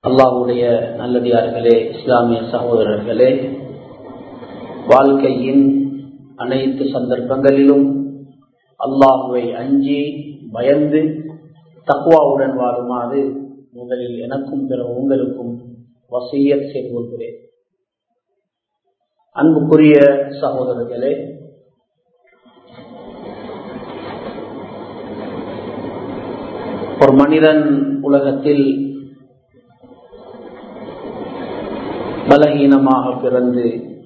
அல்லாஹுடைய நல்லடியார்களே இஸ்லாமிய சகோதரர்களே வாழ்க்கையின் அனைத்து சந்தர்ப்பங்களிலும் அல்லாஹுவை அஞ்சி பயந்து தக்குவாவுடன் வாழுமாறு முதலில் எனக்கும் பிற உங்களுக்கும் வசியத் செய்து கொள்கிறேன் அன்புக்குரிய சகோதரர்களே ஒரு மனிதன் உலகத்தில் பலகீனமாக பிறந்து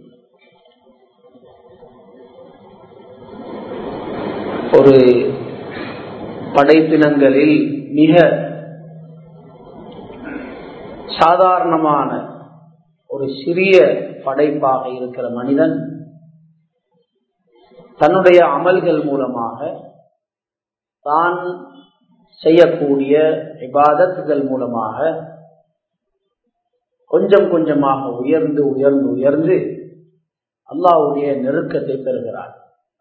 ஒரு படைப்பினங்களில் மிக சாதாரணமான ஒரு சிறிய படைப்பாக இருக்கிற மனிதன் தன்னுடைய அமல்கள் மூலமாக தான் செய்யக்கூடிய விவாதத்துகள் மூலமாக கொஞ்சம் கொஞ்சமாக உயர்ந்து உயர்ந்து உயர்ந்து அல்லாவுடைய நெருக்கத்தை பெறுகிறார்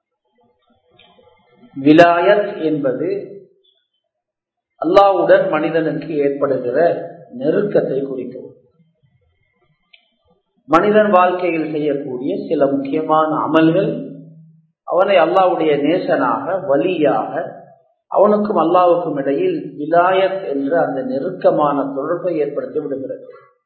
விலாயத் என்பது அல்லாவுடன் மனிதனுக்கு ஏற்படுகிற நெருக்கத்தை குறிக்கும் மனிதன் வாழ்க்கையில் செய்யக்கூடிய சில முக்கியமான அமல்கள் அவனை அல்லாவுடைய நேசனாக வலியாக அவனுக்கும் அல்லாவுக்கும் இடையில் விலாயத் என்ற அந்த நெருக்கமான தொடர்பை ஏற்படுத்தி விடுகிறது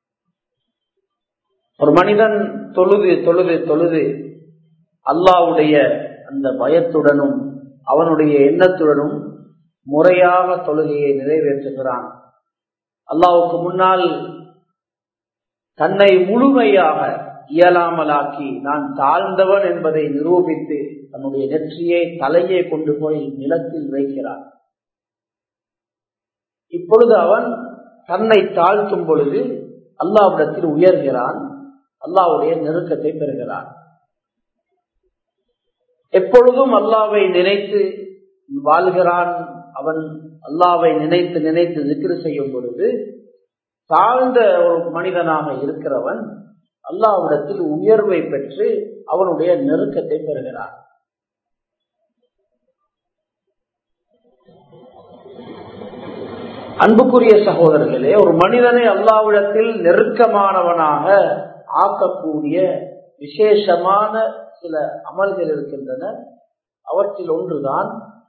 ஒரு மனிதன் தொழுது தொழுது தொழுது அல்லாவுடைய அந்த பயத்துடனும் அவனுடைய எண்ணத்துடனும் முறையாக தொழுகையை நிறைவேற்றுகிறான் அல்லாவுக்கு முன்னால் தன்னை முழுமையாக இயலாமலாக்கி நான் தாழ்ந்தவன் என்பதை நிரூபித்து தன்னுடைய நெற்றியை தலையை கொண்டு போய் நிலத்தில் வைக்கிறான் இப்பொழுது அவன் தன்னை தாழ்த்தும் பொழுது அல்லாவிடத்தில் உயர்கிறான் அல்லாவுடைய நெருக்கத்தை பெறுகிறான் எப்பொழுதும் அல்லாவை நினைத்து வாழ்கிறான் அவன் அல்லாவை நினைத்து நினைத்து திக்ரு செய்யும் பொழுது தாழ்ந்த ஒரு மனிதனாக இருக்கிறவன் அல்லாவிடத்தில் உயர்வை பெற்று அவனுடைய நெருக்கத்தை பெறுகிறான் அன்புக்குரிய சகோதரர்களே ஒரு மனிதனை அல்லாவிடத்தில் நெருக்கமானவனாக ஆக்கக்கூடிய விசேஷமான சில அமல்கள் இருக்கின்றன அவற்றில் ஒன்றுதான்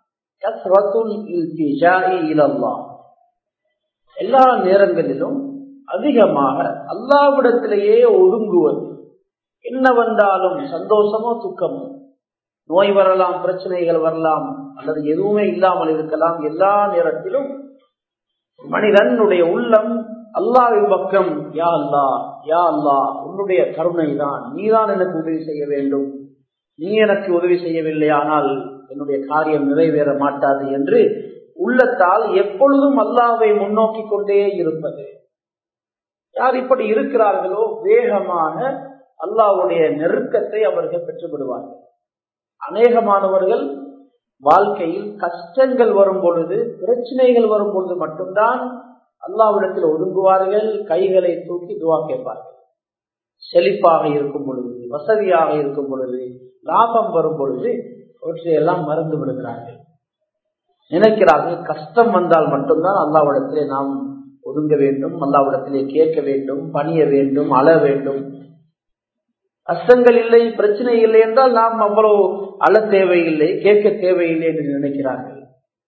எல்லா நேரங்களிலும் அதிகமாக அல்லாவிடத்திலேயே ஒடுங்குவது என்ன வந்தாலும் சந்தோஷமோ துக்கமோ நோய் வரலாம் பிரச்சனைகள் வரலாம் அல்லது எதுவுமே இல்லாமல் இருக்கலாம் எல்லா நேரத்திலும் மனிதனுடைய உள்ளம் அல்லாவின் பக்கம் யா அல்லா யா அல்லா உன்னுடைய கருணை தான் நீதான் எனக்கு உதவி செய்ய வேண்டும் நீ எனக்கு உதவி செய்யவில்லை ஆனால் என்னுடைய காரியம் நிறைவேற மாட்டாது என்று உள்ளத்தால் எப்பொழுதும் அல்லாவை முன்னோக்கி கொண்டே இருப்பது யார் இப்படி இருக்கிறார்களோ வேகமாக அல்லாவுடைய நெருக்கத்தை அவர்கள் பெற்று விடுவார்கள் அநேகமானவர்கள் வாழ்க்கையில் கஷ்டங்கள் வரும் பொழுது பிரச்சனைகள் வரும் பொழுது மட்டும்தான் அல்லாவிடத்தில் ஒதுங்குவார்கள் கைகளை தூக்கி துவா கேட்பார்கள் செழிப்பாக இருக்கும் பொழுது வசதியாக இருக்கும் பொழுது லாபம் வரும் பொழுது அவற்றையெல்லாம் மறந்து விடுகிறார்கள் நினைக்கிறார்கள் கஷ்டம் வந்தால் மட்டும்தான் அல்லாவிடத்திலே நாம் ஒதுங்க வேண்டும் அல்லாவிடத்திலே கேட்க வேண்டும் பணிய வேண்டும் அழ வேண்டும் கஷ்டங்கள் இல்லை பிரச்சனை இல்லை என்றால் நாம் அவ்வளவு அழ தேவையில்லை கேட்க தேவையில்லை என்று நினைக்கிறார்கள்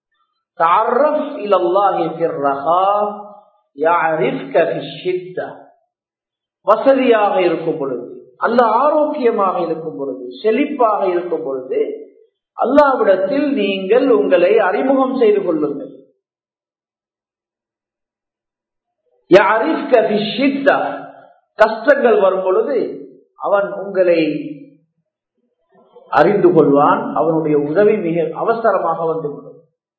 வசதியாக இருக்கும் பொழுது அல்ல ஆரோக்கியமாக இருக்கும் பொழுது செழிப்பாக இருக்கும் பொழுது அல்லாவிடத்தில் நீங்கள் உங்களை அறிமுகம் செய்து கொள்ளுங்கள் கஷ்டங்கள் வரும் பொழுது அவன் உங்களை அறிந்து கொள்வான் அவனுடைய உதவி மிக அவசரமாக வந்துவிடும்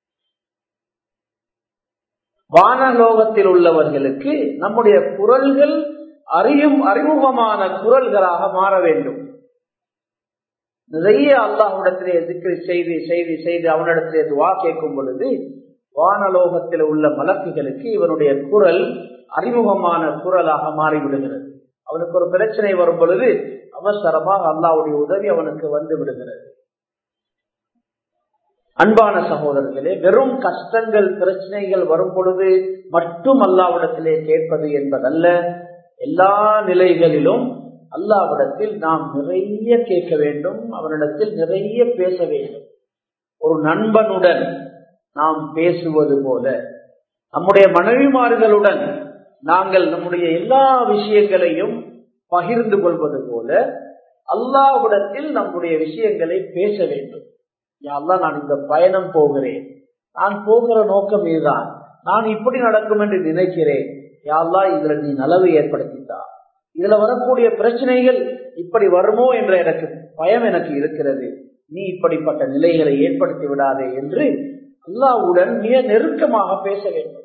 வானலோகத்தில் உள்ளவர்களுக்கு நம்முடைய குரல்கள் அறியும் அறிமுகமான குரல்களாக மாற வேண்டும் நிறைய அல்லாஹ்விடத்திலே திக்ரு செய்து செய்து செய்து அவனிடத்திலே துவா கேட்கும் பொழுது வானலோகத்தில் உள்ள மலக்குகளுக்கு இவனுடைய குரல் அறிமுகமான குரலாக மாறிவிடுகிறது அவனுக்கு ஒரு பிரச்சனை வரும் பொழுது அவசரமாக அல்லாவுடைய உதவி அவனுக்கு வந்து விடுகிறது அன்பான சகோதரர்களே வெறும் கஷ்டங்கள் பிரச்சனைகள் வரும் பொழுது மட்டும் அல்லாவிடத்திலே கேட்பது என்பதல்ல எல்லா நிலைகளிலும் அல்லாவிடத்தில் நாம் நிறைய கேட்க வேண்டும் அவனிடத்தில் நிறைய பேச வேண்டும் ஒரு நண்பனுடன் நாம் பேசுவது போல நம்முடைய மனைவிமார்களுடன் நாங்கள் நம்முடைய எல்லா விஷயங்களையும் பகிர்ந்து கொள்வது போல அல்லாவிடத்தில் நம்முடைய விஷயங்களை பேச வேண்டும் யாரெல்லாம் நான் இந்த பயணம் போகிறேன் நான் போகிற நோக்கம் இதுதான் நான் இப்படி நடக்கும் என்று நினைக்கிறேன் யாரெல்லாம் இதுல நீ நலவு ஏற்படுத்தித்தா இதுல வரக்கூடிய பிரச்சனைகள் இப்படி வருமோ என்ற எனக்கு பயம் எனக்கு இருக்கிறது நீ இப்படிப்பட்ட நிலைகளை ஏற்படுத்தி விடாதே என்று அல்லாவுடன் மிக நெருக்கமாக பேச வேண்டும்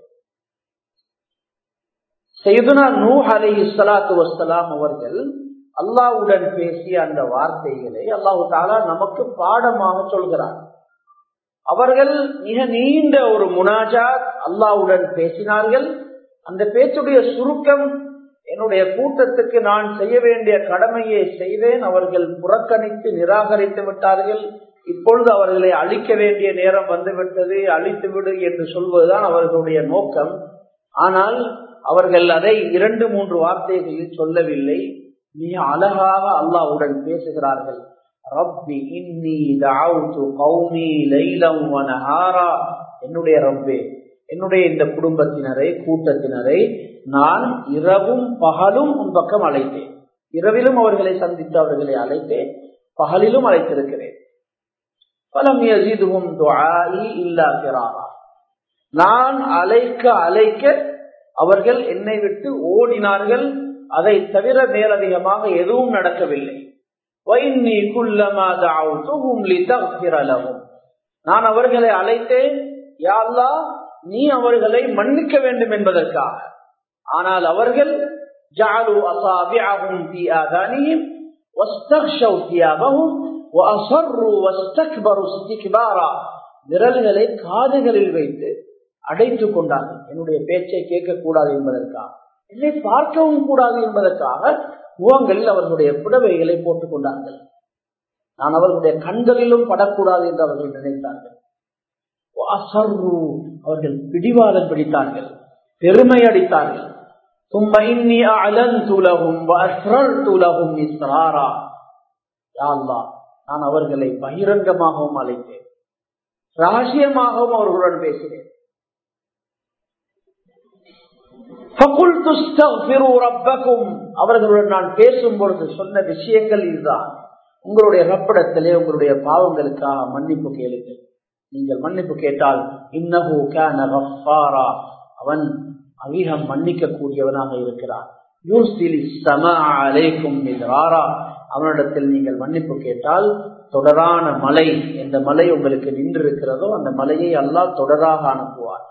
செய்துனா நூ அலை இஸ்லாத்து வசலாம் அவர்கள் அல்லாவுடன் பேசிய அந்த வார்த்தைகளை அல்லாஹு தாலா நமக்கு பாடமாக சொல்கிறார் அவர்கள் மிக நீண்ட ஒரு முனாஜாத் அல்லாவுடன் பேசினார்கள் அந்த பேச்சுடைய சுருக்கம் என்னுடைய கூட்டத்துக்கு நான் செய்ய வேண்டிய கடமையை செய்தேன் அவர்கள் புறக்கணித்து நிராகரித்து விட்டார்கள் இப்பொழுது அவர்களை அழிக்க வேண்டிய நேரம் வந்துவிட்டது அழித்து விடு என்று சொல்வதுதான் அவர்களுடைய நோக்கம் ஆனால் அவர்கள் அதை இரண்டு மூன்று வார்த்தைகளில் சொல்லவில்லை மிக அழகாக அல்லாவுடன் பேசுகிறார்கள் ரப்பி இன்னி தஅவுது கௌமி லைலம் வ நஹாரா என்னுடைய ரப்பே என்னுடைய இந்த குடும்பத்தினரை கூட்டத்தினரை நான் இரவும் பகலும் உன் பக்கம் அழைத்தேன் இரவிலும் அவர்களை சந்தித்து அவர்களை அழைத்தேன் பகலிலும் அழைத்திருக்கிறேன் பலம் யஜிதுவும் துஆஇ இல்லா ஃபிராரா நான் அழைக்க அழைக்க அவர்கள் என்னை விட்டு ஓடினார்கள் அதை தவிர மேலதிகமாக எதுவும் நடக்கவில்லை நான் அவர்களை அழைத்தேன் யாழ்லா நீ அவர்களை மன்னிக்க வேண்டும் என்பதற்காக ஆனால் அவர்கள் ஜாலு அசாபியாகும் தீயாதானியும் விரல்களை காதுகளில் வைத்து அடைத்துக் கொண்டார்கள் என்னுடைய பேச்சை கேட்கக்கூடாது என்பதற்காக என்னை பார்க்கவும் கூடாது என்பதற்காக முகங்களில் அவர்களுடைய புடவைகளை போட்டுக் கொண்டார்கள் நான் அவர்களுடைய கண்களிலும் படக்கூடாது என்று அவர்கள் நினைத்தார்கள் அவர்கள் பிடிவாதம் பிடித்தார்கள் பெருமை அடித்தார்கள் நான் அவர்களை பகிரங்கமாகவும் அழைத்தேன் ரகசியமாகவும் அவர்களுடன் பேசினேன் அவர்களுடன் நான் பேசும் பொழுது சொன்ன விஷயங்கள் இதுதான் உங்களுடைய ரப்பிடத்திலே உங்களுடைய பாவங்களுக்காக மன்னிப்பு கேளுங்கள் நீங்கள் மன்னிப்பு கேட்டால் இன்னஹூ அவன் அதிகம் மன்னிக்க கூடியவனாக இருக்கிறான் அவனிடத்தில் நீங்கள் மன்னிப்பு கேட்டால் தொடரான மலை எந்த மலை உங்களுக்கு நின்று இருக்கிறதோ அந்த மலையை அல்லாஹ் தொடராக அனுப்புவார்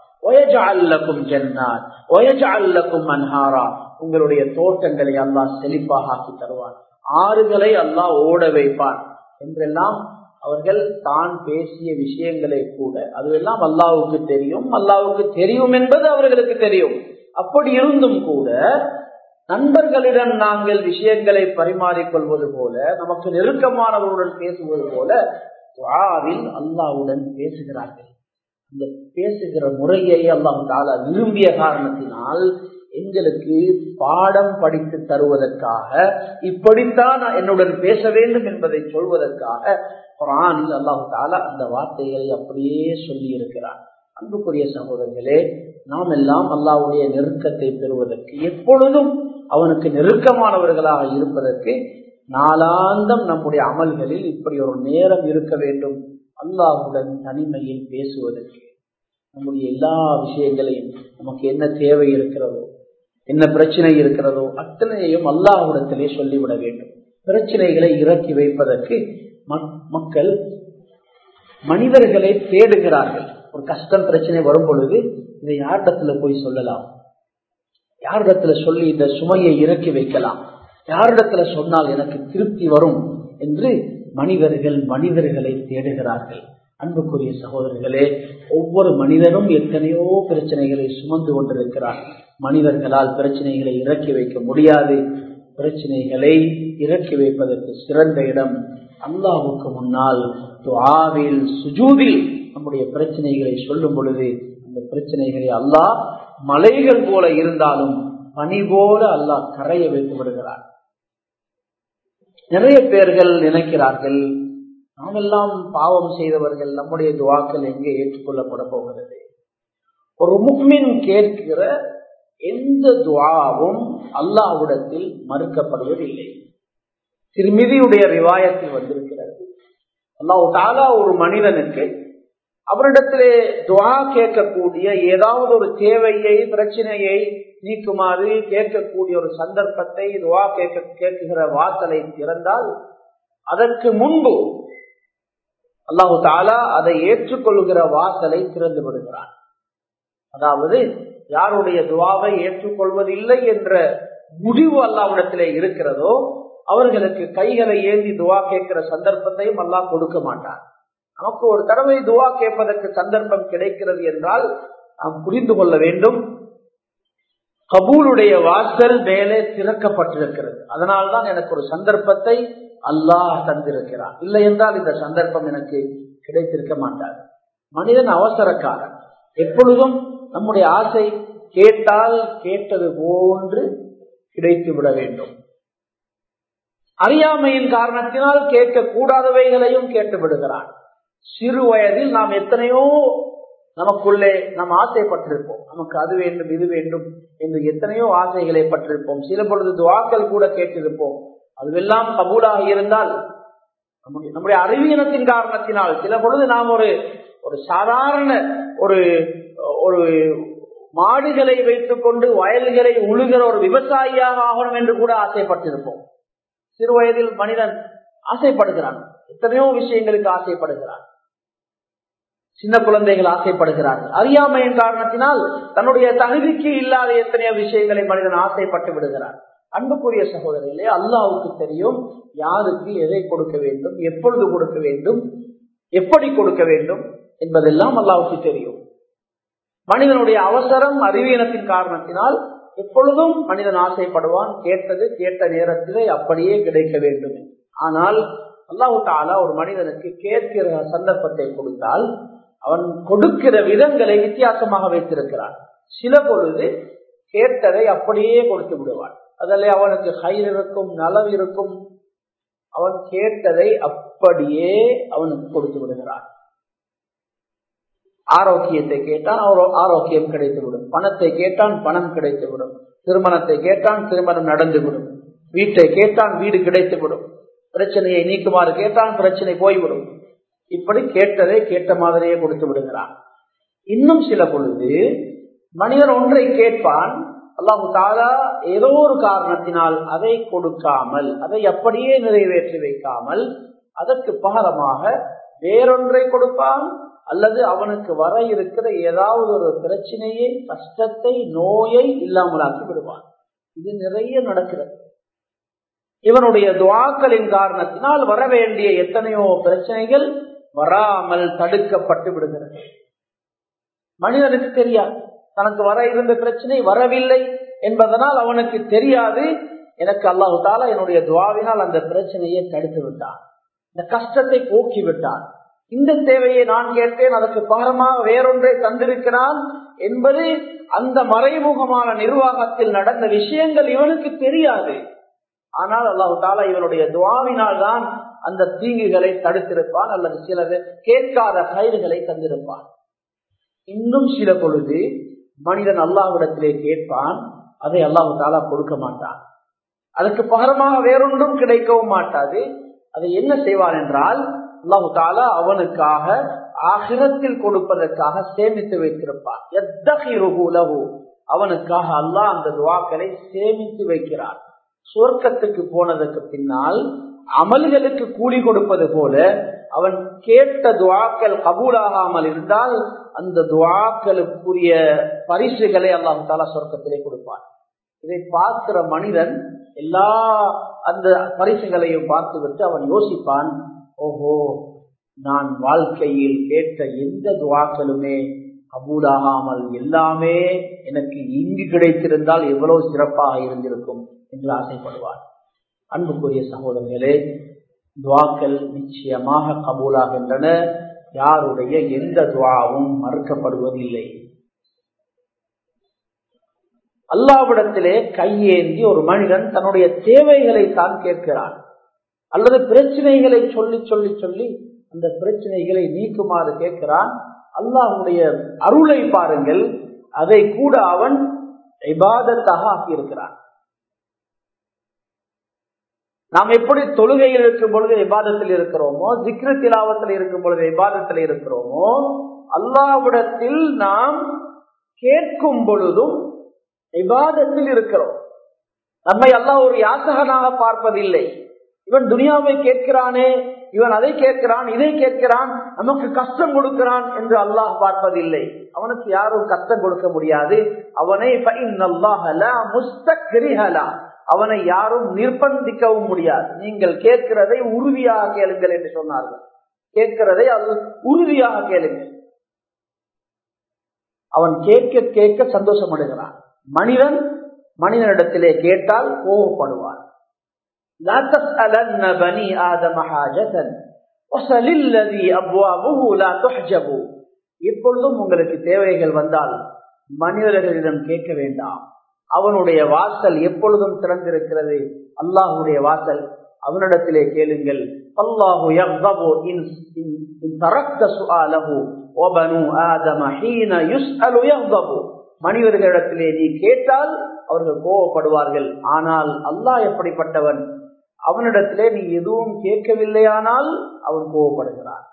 உங்களுடைய தோட்டங்களை அல்லாஹ் செழிப்பாக ஆக்கி தருவார் ஆறுகளை அல்லாஹ் ஓட வைப்பான் என்றெல்லாம் அவர்கள் தான் பேசிய விஷயங்களை கூட அதுவெல்லாம் அல்லாவுக்கு தெரியும் அல்லாவுக்கு தெரியும் என்பது அவர்களுக்கு தெரியும் அப்படி இருந்தும் கூட நண்பர்களிடம் நாங்கள் விஷயங்களை பரிமாறிக்கொள்வது போல நமக்கு நெருக்கமானவருடன் பேசுவது போல துவாவில் அல்லாவுடன் பேசுகிறார்கள் இந்த பேசுகிற முறையை அல்லாஹ் தாலா விரும்பிய காரணத்தினால் எங்களுக்கு பாடம் படித்து தருவதற்காக இப்படித்தான் என்னுடன் பேச வேண்டும் என்பதை சொல்வதற்காக குரானில் அல்லாஹு தாலா அந்த வார்த்தைகளை அப்படியே சொல்லி இருக்கிறார் அன்புக்குரிய சகோதரர்களே நாம் எல்லாம் அல்லாவுடைய நெருக்கத்தை பெறுவதற்கு எப்பொழுதும் அவனுக்கு நெருக்கமானவர்களாக இருப்பதற்கு நாளாந்தம் நம்முடைய அமல்களில் இப்படி ஒரு நேரம் இருக்க வேண்டும் அல்லாஹுடன் தனிமையில் பேசுவதற்கு நம்முடைய எல்லா விஷயங்களையும் நமக்கு என்ன தேவை இருக்கிறதோ என்ன பிரச்சனை இருக்கிறதோ அத்தனையையும் அல்லாஹுடத்திலே சொல்லிவிட வேண்டும் பிரச்சனைகளை இறக்கி வைப்பதற்கு மக்கள் மனிதர்களை தேடுகிறார்கள் ஒரு கஷ்டம் பிரச்சனை வரும் பொழுது இதை யாரிடத்துல போய் சொல்லலாம் யாரிடத்துல சொல்லி இந்த சுமையை இறக்கி வைக்கலாம் யாரிடத்துல சொன்னால் எனக்கு திருப்தி வரும் என்று மனிதர்கள் மனிதர்களை தேடுகிறார்கள் அன்புக்குரிய சகோதரர்களே ஒவ்வொரு மனிதனும் எத்தனையோ பிரச்சனைகளை சுமந்து கொண்டிருக்கிறார் மனிதர்களால் பிரச்சனைகளை இறக்கி வைக்க முடியாது பிரச்சனைகளை இறக்கி வைப்பதற்கு சிறந்த இடம் அல்லாவுக்கு முன்னால் துஆவில் சுஜூதில் நம்முடைய பிரச்சனைகளை சொல்லும் பொழுது அந்த பிரச்சனைகளை அல்லாஹ் மலைகள் போல இருந்தாலும் பனி போல அல்லாஹ் கரைய வைத்து விடுகிறார் நிறைய பேர்கள் நினைக்கிறார்கள் நாம் எல்லாம் பாவம் செய்தவர்கள் நம்முடைய துவாக்கள் எங்கே ஏற்றுக்கொள்ளப்பட போகிறது ஒரு முக்மின் கேட்கிற எந்த துவாவும் அல்லாஹ்விடத்தில் மறுக்கப்படுவதில்லை திருமிதியுடைய ரிவாயத்தில் வந்திருக்கிறது அல்லாஹ் தாலா ஒரு மனிதனுக்கு அவரிடத்திலே துவா கேட்கக்கூடிய ஏதாவது ஒரு தேவையை பிரச்சனையை நீக்குமாறு கேட்கக்கூடிய ஒரு சந்தர்ப்பத்தை துவா கேட்க கேட்குகிற வாசலை திறந்தால் அதற்கு முன்பு அல்லாஹு தாலா அதை ஏற்றுக்கொள்கிற வாசலை திறந்து விடுகிறான் அதாவது யாருடைய துவாவை ஏற்றுக்கொள்வதில்லை என்ற முடிவு அல்லாவிடத்திலே இருக்கிறதோ அவர்களுக்கு கைகளை ஏந்தி துவா கேட்கிற சந்தர்ப்பத்தையும் அல்லாஹ் கொடுக்க மாட்டான் நமக்கு ஒரு தடவை துவா கேட்பதற்கு சந்தர்ப்பம் கிடைக்கிறது என்றால் நாம் புரிந்து கொள்ள வேண்டும் கபூலுடைய வாசல் மேலே திறக்கப்பட்டிருக்கிறது அதனால்தான் எனக்கு ஒரு சந்தர்ப்பத்தை அல்லாஹ் தந்திருக்கிறான் இல்லை என்றால் இந்த சந்தர்ப்பம் எனக்கு கிடைத்திருக்க மாட்டாது மனிதன் அவசரக்காரன் எப்பொழுதும் நம்முடைய ஆசை கேட்டால் கேட்டது போன்று கிடைத்து விட வேண்டும் அறியாமையின் காரணத்தினால் கேட்கக்கூடாதவைகளையும் கேட்டு விடுகிறான் சிறு வயதில் நாம் எத்தனையோ நமக்குள்ளே நாம் ஆசைப்பட்டிருப்போம் நமக்கு அது வேண்டும் இது வேண்டும் என்று எத்தனையோ ஆசைகளை பட்டிருப்போம் சில பொழுது துவாக்கள் கூட கேட்டிருப்போம் அதுவெல்லாம் கபூலாக இருந்தால் நம்முடைய நம்முடைய அறிவியனத்தின் காரணத்தினால் சில பொழுது நாம் ஒரு ஒரு சாதாரண ஒரு ஒரு மாடுகளை வைத்துக் கொண்டு வயல்களை உழுகிற ஒரு விவசாயியாக ஆகணும் என்று கூட ஆசைப்பட்டிருப்போம் சிறு வயதில் மனிதன் ஆசைப்படுகிறான் எத்தனையோ விஷயங்களுக்கு ஆசைப்படுகிறான் சின்ன குழந்தைகள் ஆசைப்படுகிறார்கள் அறியாமையின் காரணத்தினால் தன்னுடைய தகுதிக்கு இல்லாத எத்தனையோ விஷயங்களை மனிதன் ஆசைப்பட்டு விடுகிறார் அன்புக்குரிய சகோதரிகளே அல்லாவுக்கு தெரியும் யாருக்கு எதை கொடுக்க வேண்டும் எப்பொழுது கொடுக்க வேண்டும் எப்படி கொடுக்க வேண்டும் என்பதெல்லாம் அல்லாவுக்கு தெரியும் மனிதனுடைய அவசரம் அறிவியனத்தின் காரணத்தினால் எப்பொழுதும் மனிதன் ஆசைப்படுவான் கேட்டது கேட்ட நேரத்திலே அப்படியே கிடைக்க வேண்டும் ஆனால் அல்லாஹு தாலா ஒரு மனிதனுக்கு கேட்கிற சந்தர்ப்பத்தை கொடுத்தால் அவன் கொடுக்கிற விதங்களை வித்தியாசமாக வைத்திருக்கிறான் சில பொழுது கேட்டதை அப்படியே கொடுத்து விடுவான் அதில் அவனுக்கு கயிறு இருக்கும் நலவு இருக்கும் அவன் கேட்டதை அப்படியே அவனுக்கு கொடுத்து விடுகிறான் ஆரோக்கியத்தை கேட்டான் ஆரோக்கியம் கிடைத்துவிடும் பணத்தை கேட்டான் பணம் கிடைத்துவிடும் திருமணத்தை கேட்டான் திருமணம் நடந்துவிடும் வீட்டை கேட்டான் வீடு கிடைத்துவிடும் பிரச்சனையை நீக்குமாறு கேட்டான் பிரச்சனை போய்விடும் இப்படி கேட்டதை கேட்ட மாதிரியே கொடுத்து விடுகிறான் இன்னும் சில பொழுது மனிதன் ஒன்றை கேட்பான் அல்லாஹு தாலா ஏதோ ஒரு காரணத்தினால் அதை கொடுக்காமல் அதை அப்படியே நிறைவேற்றி வைக்காமல் அதற்கு பகரமாக வேறொன்றை கொடுப்பான் அல்லது அவனுக்கு வர இருக்கிற ஏதாவது ஒரு பிரச்சனையை கஷ்டத்தை நோயை இல்லாமலாக்கி விடுவான் இது நிறைய நடக்கிறது இவனுடைய துவாக்களின் காரணத்தினால் வர வேண்டிய எத்தனையோ பிரச்சனைகள் வராமல் தடுக்கப்பட்டு விடுகிறது மனிதனுக்கு தெரியாது தனக்கு வர இருந்த பிரச்சனை வரவில்லை என்பதனால் அவனுக்கு தெரியாது எனக்கு அல்லாஹு தாலா என்னுடைய துவாவினால் அந்த பிரச்சனையை தடுத்து விட்டான் இந்த கஷ்டத்தை போக்கி விட்டான் இந்த தேவையை நான் கேட்டேன் அதற்கு பாரமாக வேறொன்றை தந்திருக்கிறான் என்பது அந்த மறைமுகமான நிர்வாகத்தில் நடந்த விஷயங்கள் இவனுக்கு தெரியாது ஆனால் அல்லாஹு தாலா இவனுடைய துவாவினால் தான் அந்த தீங்குகளை தடுத்திருப்பான் அல்லது சிலது கேட்காத கயிறுகளை தந்திருப்பான் இன்னும் சில பொழுது மனிதன் அல்லாஹ்விடத்திலே கேட்பான் அதை அல்லாஹு தாலா கொடுக்க மாட்டான் அதுக்கு பகரமாக வேறொன்றும் கிடைக்கவும் மாட்டாது அதை என்ன செய்வான் என்றால் அல்லாஹு தாலா அவனுக்காக ஆகிரத்தில் கொடுப்பதற்காக சேமித்து வைத்திருப்பான் எத்தகு அவனுக்காக அல்லாஹ் அந்த துவாக்களை சேமித்து வைக்கிறான் சொர்க்கத்துக்கு போனதுக்கு பின்னால் அமல்களுக்கு கூலி கொடுப்பது போல அவன் கேட்ட துவாக்கள் கபூலாகாமல் இருந்தால் அந்த துவாக்களுக்குரிய பரிசுகளை அல்லாஹு தாலா சொர்க்கத்திலே கொடுப்பான் இதை பார்க்கிற மனிதன் எல்லா அந்த பரிசுகளையும் பார்த்துவிட்டு அவன் யோசிப்பான் ஓஹோ நான் வாழ்க்கையில் கேட்ட எந்த துவாக்களுமே கபூலாகாமல் எல்லாமே எனக்கு இங்கு கிடைத்திருந்தால் எவ்வளவு சிறப்பாக இருந்திருக்கும் என்று ஆசைப்படுவார் அன்புக்குரிய சகோதரர்களே துவாக்கள் நிச்சயமாக கபூலாகின்றன யாருடைய எந்த துவாவும் மறுக்கப்படுவதில்லை அல்லாவிடத்திலே கையேந்தி ஒரு மனிதன் தன்னுடைய தேவைகளை தான் கேட்கிறான் அல்லது பிரச்சனைகளை சொல்லி சொல்லி சொல்லி அந்த பிரச்சனைகளை நீக்குமாறு கேட்கிறான் அல்லாஹுடைய அருளை பாருங்கள் அதை கூட அவன் இபாதத்தாக ஆக்கியிருக்கிறான் நாம் எப்படி தொழுகையில் இருக்கும் பொழுது விவாதத்தில் இருக்கிறோமோ திக்ர திலாவத்தில் இருக்கும் பொழுது விவாதத்தில் இருக்கிறோமோ அல்லாவிடத்தில் நாம் கேட்கும் பொழுதும் விவாதத்தில் இருக்கிறோம் நம்மை அல்லாஹ் ஒரு யாசகனாக பார்ப்பதில்லை இவன் துனியாவை கேட்கிறானே இவன் அதை கேட்கிறான் இதை கேட்கிறான் நமக்கு கஷ்டம் கொடுக்கிறான் என்று அல்லாஹ் பார்ப்பதில்லை அவனுக்கு யாரும் கஷ்டம் கொடுக்க முடியாது அவனை அவனை யாரும் நிர்பந்திக்கவும் முடியாது நீங்கள் கேட்கிறதை உறுதியாக கேளுங்கள் என்று சொன்னார்கள் கேட்கிறதை அது உறுதியாக கேளுங்கள் அவன் கேட்க கேட்க சந்தோஷம் அடைகிறான் மனிதன் மனிதனிடத்திலே கேட்டால் கோபப்படுவான் لا تسألن بني آدم حاجة وصل الذي أبوابه لا تحجب இப்பொழுதும் உங்களுக்கு தேவைகள் வந்தால் மனிதர்களிடம் கேட்க வேண்டாம் அவனுடைய வாசல் எப்பொழுதும் திறந்திருக்கிறது அல்லாஹுடைய வாசல் அவனிடத்திலே கேளுங்கள் அல்லாஹு யக்தபு இன் இன் தரக்த சுஆலஹு வபனு ஆதம ஹீன யுஸ்அலு யக்தபு மனிதர்களிடத்திலே நீ கேட்டால் அவர்கள் கோவப்படுவார்கள் ஆனால் அல்லாஹ் எப்படிப்பட்டவன் அவனிடத்திலே நீ எதுவும் கேட்கவில்லையானால் அவன் கோவப்படுகிறான்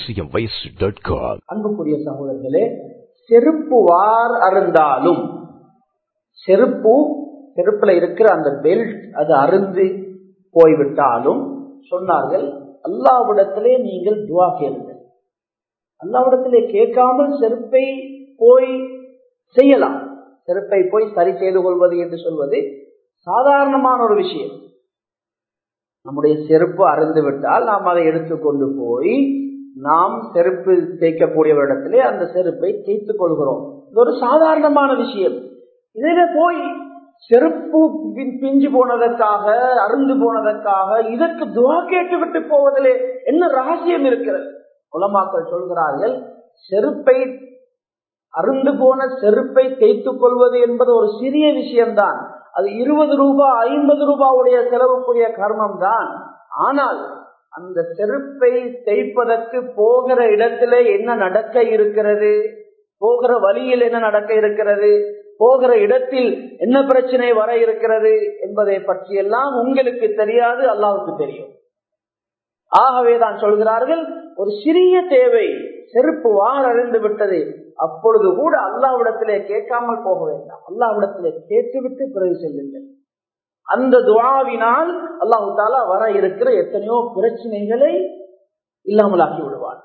அன்புக்குரிய சகோதரர்களே செருப்பு வார் அருந்தாலும் செருப்பு செருப்புல இருக்கிற அந்த பெல்ட் அது அருந்து போய்விட்டாலும் சொன்னார்கள் அல்லாவிடத்திலே நீங்கள் துவா கேளுங்கள் அல்லாவிடத்திலே கேட்காமல் செருப்பை போய் செய்யலாம் செருப்பை போய் சரி செய்து கொள்வது என்று சொல்வது சாதாரணமான ஒரு விஷயம் நம்முடைய செருப்பு அருந்து விட்டால் நாம் அதை எடுத்துக்கொண்டு போய் நாம் செருப்பு தேய்க்கக்கூடியவரிடத்திலே அந்த செருப்பை தேய்த்துக் கொள்கிறோம் இது ஒரு சாதாரணமான விஷயம் இதில போய் செருப்பு பிஞ்சு போனதற்காக அருந்து போனதற்காக இதற்கு துவா கேட்டு விட்டு போவதிலே என்ன ரகசியம் இருக்கிறது உலமாக்கள் சொல்கிறார்கள் செருப்பை அருந்து போன செருப்பை தேய்த்துக் கொள்வது என்பது ஒரு சிறிய விஷயம்தான் அது இருபது ரூபாய் ஐம்பது ரூபாவுடைய செலவுக்குரிய கர்மம் தான் ஆனால் அந்த செருப்பை தேய்ப்பதற்கு போகிற இடத்துல என்ன நடக்க இருக்கிறது போகிற வழியில் என்ன நடக்க இருக்கிறது போகிற இடத்தில் என்ன பிரச்சனை வர இருக்கிறது என்பதை பற்றியெல்லாம் உங்களுக்கு தெரியாது அல்லாவுக்கு தெரியும் ஆகவே தான் சொல்கிறார்கள் ஒரு சிறிய தேவை செருப்பு வார் அறிந்து விட்டது அப்பொழுது கூட அல்லாவிடத்திலே கேட்காமல் போக வேண்டாம் அல்லாவிடத்திலே கேட்டுவிட்டு பிறகு செல்லுங்கள் அந்த துவாவினால் அல்லாஹு தாலா வர இருக்கிற எத்தனையோ பிரச்சனைகளை இல்லாமலாக்கி விடுவார்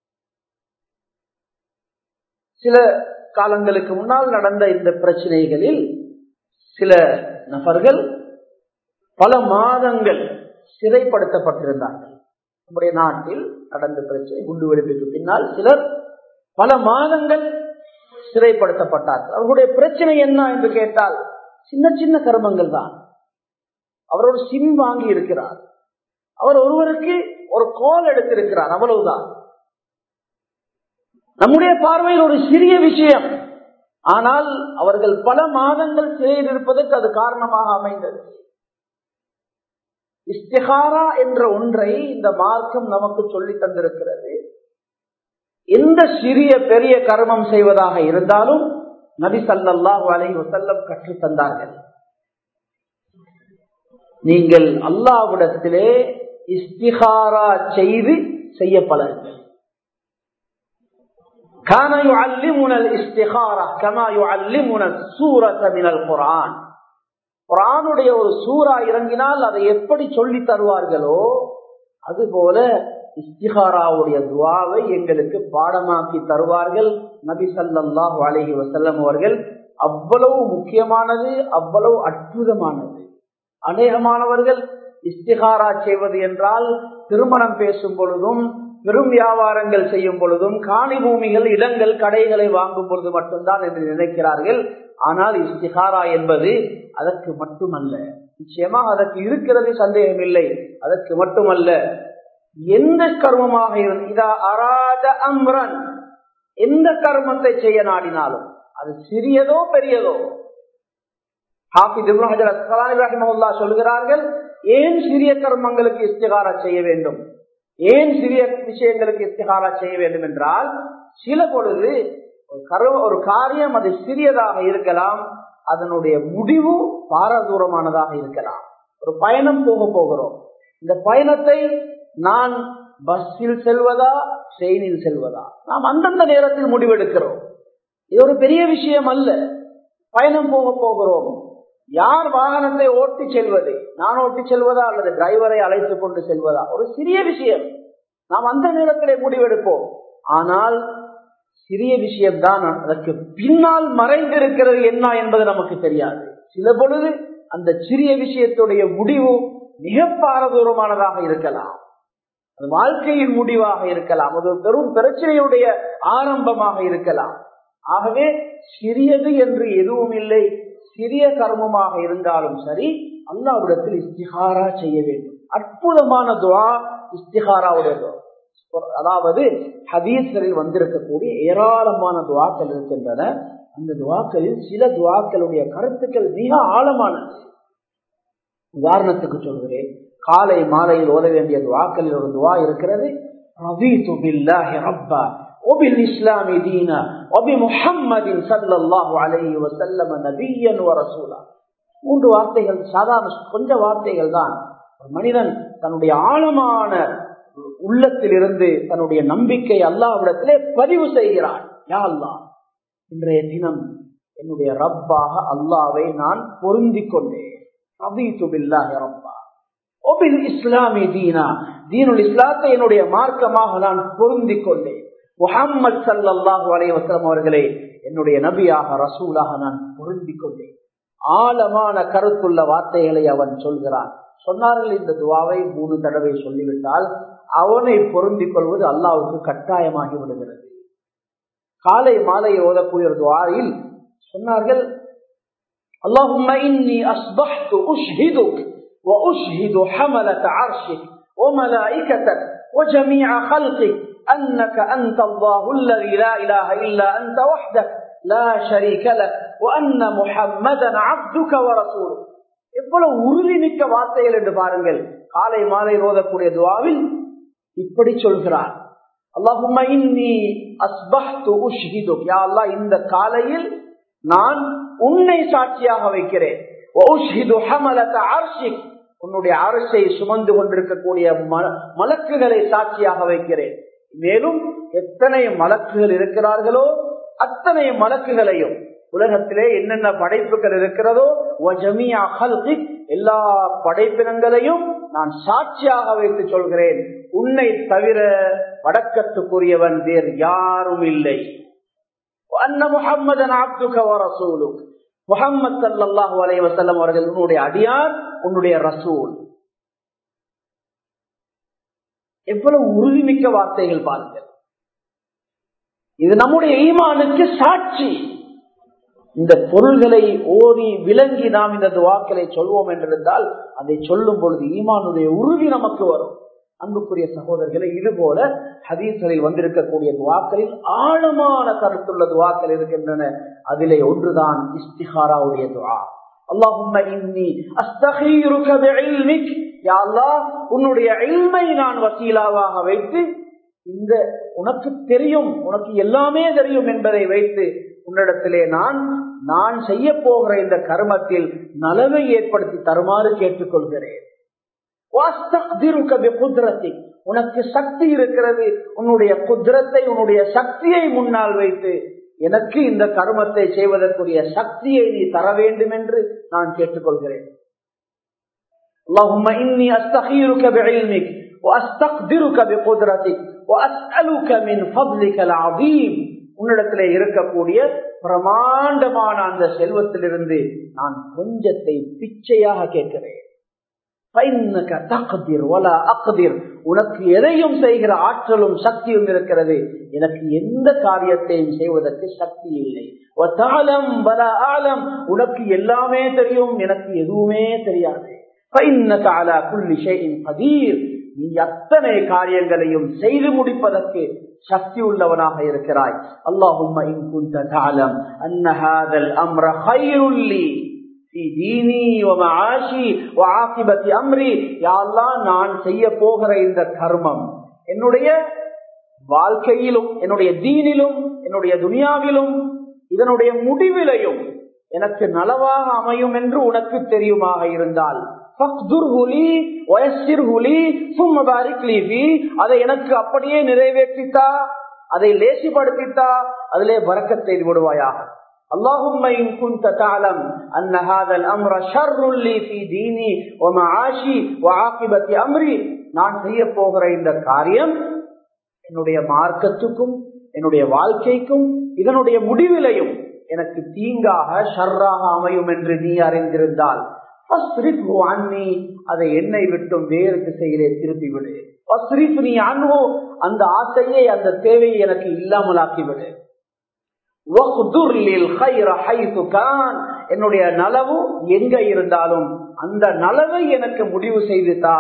சில காலங்களுக்கு முன்னால் நடந்த இந்த பிரச்சனைகளில் சில நபர்கள் பல மாதங்கள் சிறைப்படுத்தப்பட்டிருந்தார்கள் நம்முடைய நாட்டில் நடந்த பிரச்சனை குண்டுவெடிப்புக்கு பின்னால் சிலர் பல மாதங்கள் சிறைப்படுத்தப்பட்டார்கள் அவர்களுடைய பிரச்சனை என்ன என்று கேட்டால் சின்ன சின்ன கர்மங்கள் தான் அவர் ஒரு சிம் வாங்கி இருக்கிறார் அவர் ஒருவருக்கு ஒரு கோல் எடுத்திருக்கிறார் அவ்வளவுதான் நம்முடைய பார்வையில் ஒரு சிறிய விஷயம் ஆனால் அவர்கள் பல மாதங்கள் சிறையில் இருப்பதற்கு அது காரணமாக அமைந்தது இஸ்திகாரா என்ற ஒன்றை இந்த மார்க்கம் நமக்கு சொல்லி தந்திருக்கிறது எந்த சிறிய பெரிய கர்மம் செய்வதாக இருந்தாலும் நபி சல்லாஹூ அலை வசல்லம் கற்று தந்தார்கள் நீங்கள் அல்லாவிடத்திலே இஸ்திகாரா செய்து செய்ய பழகுங்கள் كان يعلمنا الاستخارة كما يعلمنا السورة من القرآن குரானுடைய ஒரு சூறா இறங்கினால் அதை எப்படி சொல்லி தருவார்களோ அதுபோல இஸ்திகாராவுடைய துவாவை எங்களுக்கு பாடமாக்கி தருவார்கள் நபி சல்லாஹ் அலஹி வசல்லம் அவர்கள் அவ்வளவு முக்கியமானது அவ்வளவு அற்புதமானது அநேகமானவர்கள் இஸ்திகாரா செய்வது என்றால் திருமணம் பேசும் பொழுதும் பெரும் வியாபாரங்கள் செய்யும் பொழுதும் காணி பூமிகள் இடங்கள் கடைகளை வாங்கும் பொழுது மட்டும்தான் என்று நினைக்கிறார்கள் ஆனால் இஸ்திகாரா என்பது அதற்கு மட்டுமல்ல நிச்சயமாக அதற்கு இருக்கிறது சந்தேகம் இல்லை அதற்கு மட்டுமல்ல எந்த கர்மமாக இதா அராத அம்ரன் எந்த கர்மத்தை செய்ய நாடினாலும் அது சிறியதோ பெரியதோ சொல்கிறார்கள் ஏன் சிறிய கர்மங்களுக்கு இஸ்திகாரா செய்ய வேண்டும் ஏன் சிறிய விஷயங்களுக்கு இஸ்திகாரா செய்ய வேண்டும் என்றால் சில பொழுது ஒரு காரியம் அது சிறியதாக இருக்கலாம் அதனுடைய முடிவு பாரதூரமானதாக இருக்கலாம் ஒரு பயணம் போக போகிறோம் இந்த பயணத்தை நான் பஸ்ஸில் செல்வதா ட்ரெயினில் செல்வதா நாம் அந்தந்த நேரத்தில் முடிவெடுக்கிறோம் இது ஒரு பெரிய விஷயம் அல்ல பயணம் போக போகிறோம் யார் வாகனத்தை ஓட்டி செல்வது நான் ஓட்டி செல்வதா அல்லது டிரைவரை அழைத்துக் கொண்டு செல்வதா ஒரு சிறிய விஷயம் நாம் அந்த நேரத்திலே முடிவெடுப்போம் ஆனால் சிறிய விஷயம்தான் அதற்கு பின்னால் மறைந்திருக்கிறது என்ன என்பது நமக்கு தெரியாது சில பொழுது அந்த சிறிய விஷயத்துடைய முடிவு மிக பாரதூரமானதாக இருக்கலாம் அது வாழ்க்கையின் முடிவாக இருக்கலாம் அது பெரும் பிரச்சனையுடைய ஆரம்பமாக இருக்கலாம் ஆகவே சிறியது என்று எதுவும் இல்லை சிறிய கர்மமாக இருந்தாலும் சரி அல்லாவிடத்தில் இஸ்திகாரா செய்ய வேண்டும் அற்புதமான துவா இஸ்திகாராவுடைய துவா அதாவது ஹதீஸ்களில் வந்திருக்கக்கூடிய ஏராளமான துவாக்கள் இருக்கின்றன அந்த துவாக்களில் சில துவாக்களுடைய கருத்துக்கள் மிக ஆழமானது உதாரணத்துக்கு சொல்கிறேன் காலை மாலையில் ஓத வேண்டிய துவாக்களில் ஒரு துவா இருக்கிறது ரவீது பில்லாஹி ரப்பா وبالإسلام دينا وبمحمد صلى الله عليه وسلم نبيا ورسولا மூன்று வார்த்தைகள் சாதாரண கொஞ்ச வார்த்தைகள் தான் ஒரு மனிதன் தன்னுடைய ஆழமான உள்ளத்திலிருந்து தன்னுடைய நம்பிக்கை அல்லாவிடத்திலே பதிவு செய்கிறான் யா அல்லா இன்றைய தினம் என்னுடைய ரப்பாக அல்லாவை நான் பொருந்திக் கொண்டேன் ரப்பா ஒபில் இஸ்லாமி தீனா தீனுல் இஸ்லாத்தை என்னுடைய மார்க்கமாக நான் பொருந்திக் கொண்டேன் முகம்மது சல்லாஹு அலைவசம் அவர்களே என்னுடைய நபியாக ரசூலாக நான் பொருந்திக் கொண்டேன் ஆழமான கருத்துள்ள வார்த்தைகளை அவன் சொல்கிறான் சொன்னார்கள் இந்த துவாவை மூணு தடவை சொல்லிவிட்டால் அவனை பொருந்திக் கொள்வது அல்லாவுக்கு கட்டாயமாகி விடுகிறது காலை மாலை ஓதக்கூடிய ஒரு துவாரில் சொன்னார்கள் اللهم إني أصبحت أشهدك وأشهد حملة عرشك وملائكتك وجميع خلقك أنك أنت الله الذي لا إله إلا أنت وحدك لا شريك لك وأن محمدا عبدك ورسولك எவ்வளவு உறுதிமிக்க வார்த்தைகள் என்று பாருங்கள் காலை மாலை ஓதக்கூடிய துவாவில் இப்படி சொல்கிறார் அல்லாஹும் இந்த காலையில் நான் உன்னை சாட்சியாக வைக்கிறேன் உன்னுடைய அரசை சுமந்து கொண்டிருக்கக்கூடிய மலக்குகளை சாட்சியாக வைக்கிறேன் மேலும் எத்தனை மலக்குகள் இருக்கிறார்களோ அத்தனை மலக்குகளையும் உலகத்திலே என்னென்ன படைப்புகள் இருக்கிறதோ எல்லா படைப்பினங்களையும் நான் சாட்சியாக வைத்து சொல்கிறேன் உன்னை தவிர வடக்கத்துக்குரியவன் வேறு யாரும் இல்லை முகம்மதன் முகம்மது சல்லாஹூ அலை வசல்லம் அவர்கள் உன்னுடைய அடியார் உன்னுடைய ரசூல் எவ்வளவு உறுதிமிக்க வார்த்தைகள் பாருங்கள் இது நம்முடைய ஈமானுக்கு சாட்சி இந்த பொருள்களை ஓடி விளங்கி நாம் இந்த துவாக்களை சொல்வோம் என்றிருந்தால் அதை சொல்லும் பொழுது ஈமானுடைய உறுதி நமக்கு வரும் அன்புக்குரிய சகோதரர்களை இது போல ஹதீஸ்களில் வந்திருக்கக்கூடிய துவாக்களில் ஆழமான கருத்துள்ள துவாக்கள் இருக்கின்றன அதிலே ஒன்றுதான் இஸ்திஹாராவுடைய துவா اللهم إني أستخيرك بعلمك يا الله உன்னுடைய இல்மை நான் வசீலாவாக வைத்து இந்த உனக்கு தெரியும் உனக்கு எல்லாமே தெரியும் என்பதை வைத்து உன்னிடத்திலே நான் நான் செய்ய போகிற இந்த கர்மத்தில் நலவை ஏற்படுத்தி தருமாறு கேட்டுக்கொள்கிறேன் உனக்கு சக்தி இருக்கிறது உன்னுடைய குதிரத்தை உன்னுடைய சக்தியை முன்னால் வைத்து எனக்கு இந்த கர்மத்தை செய்வதற்குரிய சக்தியை நீ தர வேண்டும் என்று நான் கேட்டுக்கொள்கிறேன் اللهم إني أستخيرك بعلمك وأستقدرك بقدرتك وأسألك من فضلك العظيم உன்னிடத்திலே இருக்கக்கூடிய பிரமாண்டமான அந்த செல்வத்திலிருந்து நான் கொஞ்சத்தை பிச்சையாக கேட்கிறேன் உனக்கு எதையும் செய்கிற ஆற்றலும் சக்தியும் இருக்கிறது எனக்கு எந்த காரியத்தையும் செய்வதற்கு சக்தி இல்லை உனக்கு எல்லாமே தெரியும் எனக்கு எதுவுமே தெரியாது நீ அத்தனை காரியங்களையும் செய்து முடிப்பதற்கு சக்தி உள்ளவனாக இருக்கிறாய் அல்லாஹும்ம இன் குந்த தஅலம் அன்ன ஹாதல் அம்ர கைருல் லீ في ديني ومعاشي وعاقبة أمري يا الله நான் செய்ய போகிற இந்த கர்மம் என்னுடைய வாழ்க்கையிலும் என்னுடைய தீனிலும் என்னுடைய துனியாவிலும் இதனுடைய முடிவிலையும் எனக்கு நலவாக அமையும் என்று உனக்கு தெரியுமாக இருந்தால் அதை எனக்கு அப்படியே நிறைவேற்றித்தா அதை லேசிப்படுத்தித்தா அதிலே வரக்கத்தை விடுவாயாக اللهم إن كنت تعلم أن هذا الأمر شر لي في ديني ومعاشي وعاقبة أمري நான் செய்ய போகிற இந்த காரியம் என்னுடைய மார்க்கத்துக்கும் என்னுடைய வாழ்க்கைக்கும் இதனுடைய முடிவிலையும் எனக்கு தீங்காக ஷர்ராக அமையும் என்று நீ அறிந்திருந்தால் அதை என்னை விட்டும் வேறு திசையிலே திருப்பி விடு நீ அன்போ அந்த ஆசையை அந்த தேவையை எனக்கு இல்லாமலாக்கி என்னுடைய நலவு எங்க இருந்தாலும் அந்த நலவை எனக்கு முடிவு செய்துதா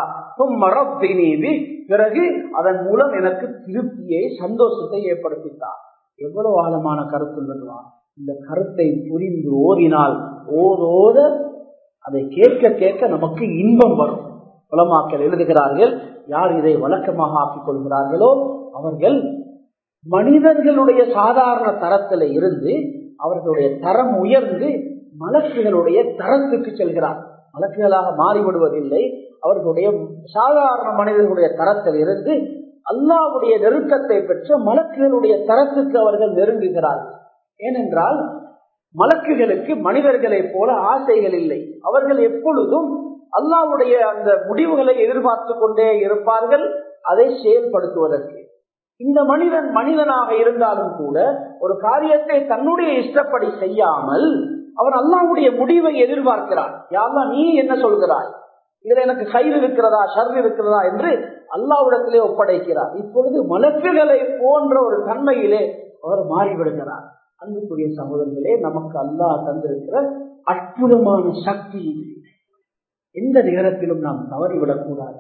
பிறகு அதன் மூலம் எனக்கு திருப்தியை சந்தோஷத்தை ஏற்படுத்தித்தார் எவ்வளவு ஆழமான கருத்துள்ளதுவா இந்த கருத்தை புரிந்து ஓதினால் ஓதோத அதை கேட்க கேட்க நமக்கு இன்பம் வரும் புலமாக்கல் எழுதுகிறார்கள் யார் இதை வழக்கமாக ஆக்கிக் கொள்கிறார்களோ அவர்கள் மனிதர்களுடைய சாதாரண தரத்தில் இருந்து அவர்களுடைய தரம் உயர்ந்து மலக்குகளுடைய தரத்துக்கு செல்கிறார் மலக்குகளாக மாறிவிடுவதில்லை அவர்களுடைய சாதாரண மனிதர்களுடைய தரத்தில் இருந்து அல்லாவுடைய நெருக்கத்தை பெற்று மலக்குகளுடைய தரத்துக்கு அவர்கள் நெருங்குகிறார்கள் ஏனென்றால் மலக்குகளுக்கு மனிதர்களைப் போல ஆசைகள் இல்லை அவர்கள் எப்பொழுதும் அல்லாவுடைய அந்த முடிவுகளை எதிர்பார்த்து கொண்டே இருப்பார்கள் அதை செயல்படுத்துவதற்கு இந்த மனிதன் மனிதனாக இருந்தாலும் கூட ஒரு காரியத்தை தன்னுடைய இஷ்டப்படி செய்யாமல் அவன் அல்லாவுடைய முடிவை எதிர்பார்க்கிறான் யாரெல்லாம் நீ என்ன சொல்கிறாய் இதுல எனக்கு கயிறு இருக்கிறதா ஷர் இருக்கிறதா என்று அல்லாவிடத்திலே ஒப்படைக்கிறார் இப்பொழுது மலக்குகளை போன்ற ஒரு தன்மையிலே அவர் மாறிவிடுகிறார் அன்புக்குரிய சகோதரர்களே நமக்கு அல்லாஹ் தந்திருக்கிற அற்புதமான சக்தி இது எந்த நேரத்திலும் நாம் தவறிவிடக்கூடாது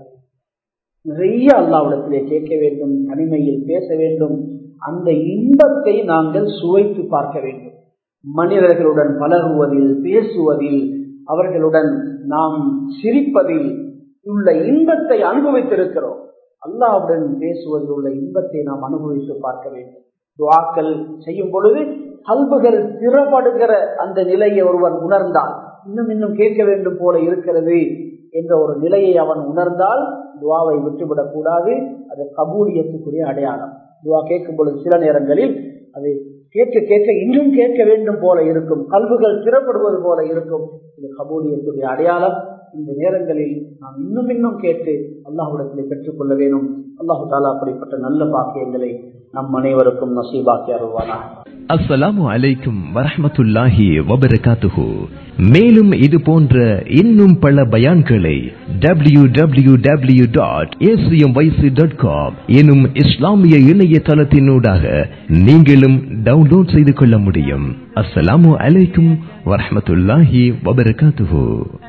நிறைய அல்லாவிடத்திலே கேட்க வேண்டும் தனிமையில் பேச வேண்டும் அந்த இன்பத்தை நாங்கள் சுவைத்து பார்க்க வேண்டும் மனிதர்களுடன் பழகுவதில் பேசுவதில் அவர்களுடன் நாம் சிரிப்பதில் உள்ள இன்பத்தை அனுபவித்திருக்கிறோம் அல்லாவுடன் பேசுவதில் உள்ள இன்பத்தை நாம் அனுபவித்து பார்க்க வேண்டும் துவாக்கள் செய்யும் பொழுது கல்புகள் திறப்படுகிற அந்த நிலையை ஒருவன் உணர்ந்தால் இன்னும் இன்னும் கேட்க வேண்டும் போல இருக்கிறது என்ற ஒரு நிலையை அவன் உணர்ந்தால் துவாவை விட்டுவிடக் கூடாது அது கபூலியத்துக்குரிய அடையாளம் துவா கேட்கும் பொழுது சில நேரங்களில் அது கேட்க கேட்க இன்னும் கேட்க வேண்டும் போல இருக்கும் கல்வுகள் திறப்படுவது போல இருக்கும் இது கபூலியத்துடைய அடையாளம் இந்த நேரங்களில் நாம் இன்னும் இன்னும் கேட்டு அல்லாஹுடத்திலே பெற்றுக்கொள்ள வேணும் அல்லாஹு தாலா அப்படிப்பட்ட நல்ல பாக்கியங்களை நம் அனைவருக்கும் நசீபாக்கி அருள்வானா அஸ்ஸலாமு அலைக்கும் வரஹமத்துல்லாஹி வபரகாத்துஹு மேலும் இது போன்ற இன்னும் பல பயான்களை W W W dot dot com எனும் இஸ்லாமிய இணையதளத்தினூடாக நீங்களும் டவுன்லோட் செய்து கொள்ள முடியும் அஸ்ஸலாமு அலைக்கும் வரஹமத்துல்லாஹி வபரகாத்துஹு